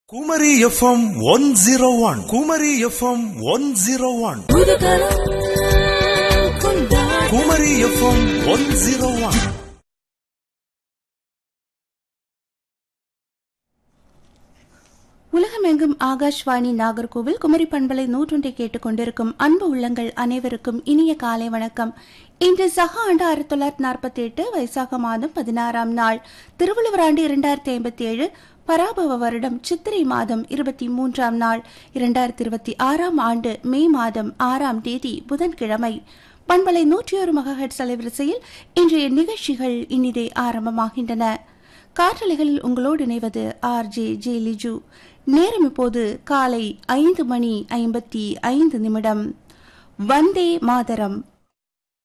Kumari FM one zero one Kumari FM one zero one Kumari FM one zero one உலகமெங்கும் ஆகாஷ்வாணி நாகர்கோவில் குமரி பண்பலை நூற்றொன்றை கேட்டுக் கொண்டிருக்கும் அன்பு உள்ளங்கள் அனைவருக்கும் இனிய காலை வணக்கம் இன்று சக ஆண்டு ஆயிரத்தி தொள்ளாயிரத்தி நாற்பத்தி எட்டு வைசாக மாதம் பதினாறாம் நாள் திருவள்ளுவர் ஆண்டு இரண்டாயிரத்தி ஐம்பத்தி ஏழு பராபவ வருடம் சித்திரை மாதம் இருபத்தி மூன்றாம் நாள் இரண்டாயிரத்தி இருபத்தி ஆறாம் ஆண்டு மே மாதம் ஆறாம் தேதி புதன்கிழமை பண்பலை நூற்றி ஒரு மகஹெட்ஸ் அலைவரிசையில் இன்றைய நிகழ்ச்சிகள் இனிதே ஆரம்பமாகின்றன காற்றலைகளில் உங்களோடு இணைவது ஆர் ஜே ஜே லிஜு நேரம் இப்போது காலை ஐந்து மணி ஐம்பத்தி ஐந்து நிமிடம் வந்தே மாதரம்